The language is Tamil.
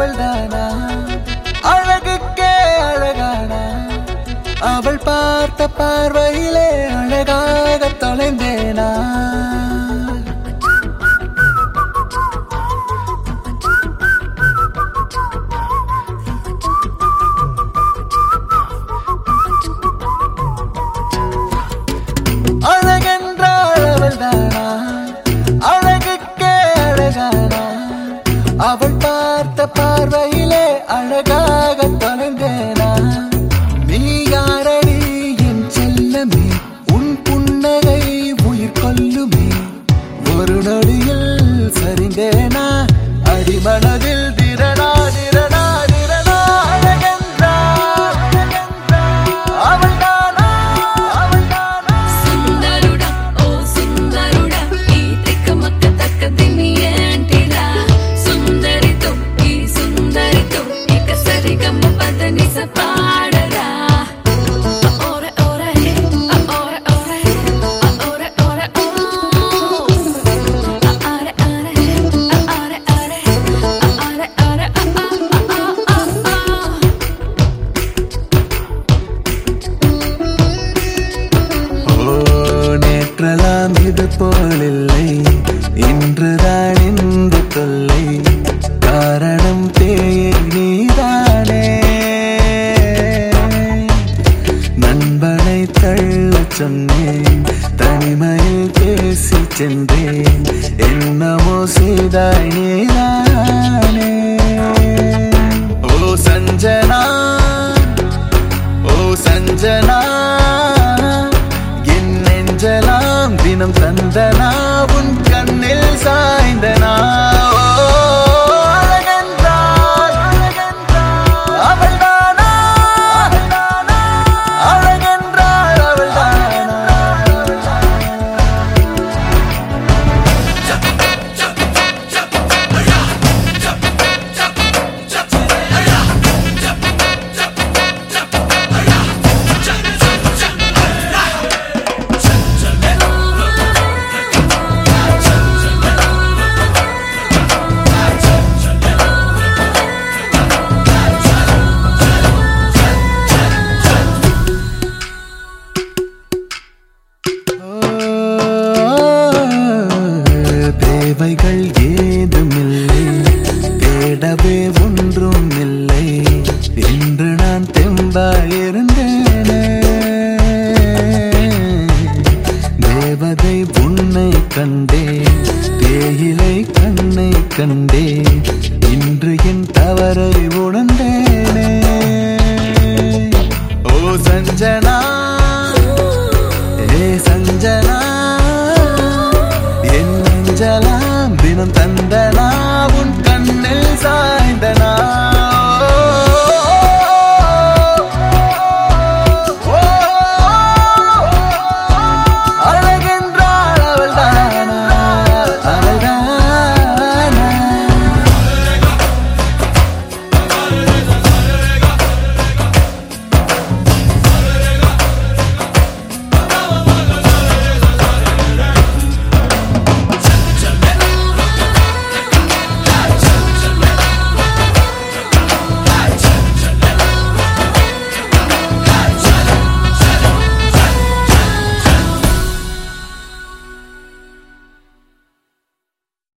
அவள் தானா அழகுக்கே அழகானா அவள் பார்த்த பார்வையிலே அழகாக தொலைந்தேனா அழகென்றாள் அவள் தானா அழகுக்கே அழகானா அவள் பார்த்த பார்வையிலே அழகாக தொலைந்தேனா நீ யாரடி என் செல்லமே உன் புன்னகை உயிர் கொல்லுமே ஒரு நொடியில் சரிந்தேனா அடிமனதில் திரடா திரடா திரடா அழகென்றாள் அவள் தானா அவள் தானா సుందరుడా ఓ సుందరుడా ఈ తిక్కమక్క తక్కదిమి ఏంటిరా సుందరితో ఈ సుందరితో ఇక సరిగమ్మ పదనిస పాడరా ఓరే ఓరే ఓరే ఓరే ఓరే ఓరే ఓ ఆరే ఆరే ఆరే ఆరే ఆరే ఆరే ఆ ஓ நேற்றலாம் இது போலில்லை இன்றுதான் இந்த தொல்லை காரணம் தேயை நீதானே நண்பனை தள்ளச் சொன்னேன் தனிமையில் பேசி சென்றேன் என்னமோ செய்தாய் நீதானே ஓ சஞ்சனா ஓ சஞ்சனா என் நெஞ்சலாம் தினம் தந்தனா உன் கண்ணில் சாய்ந்தனா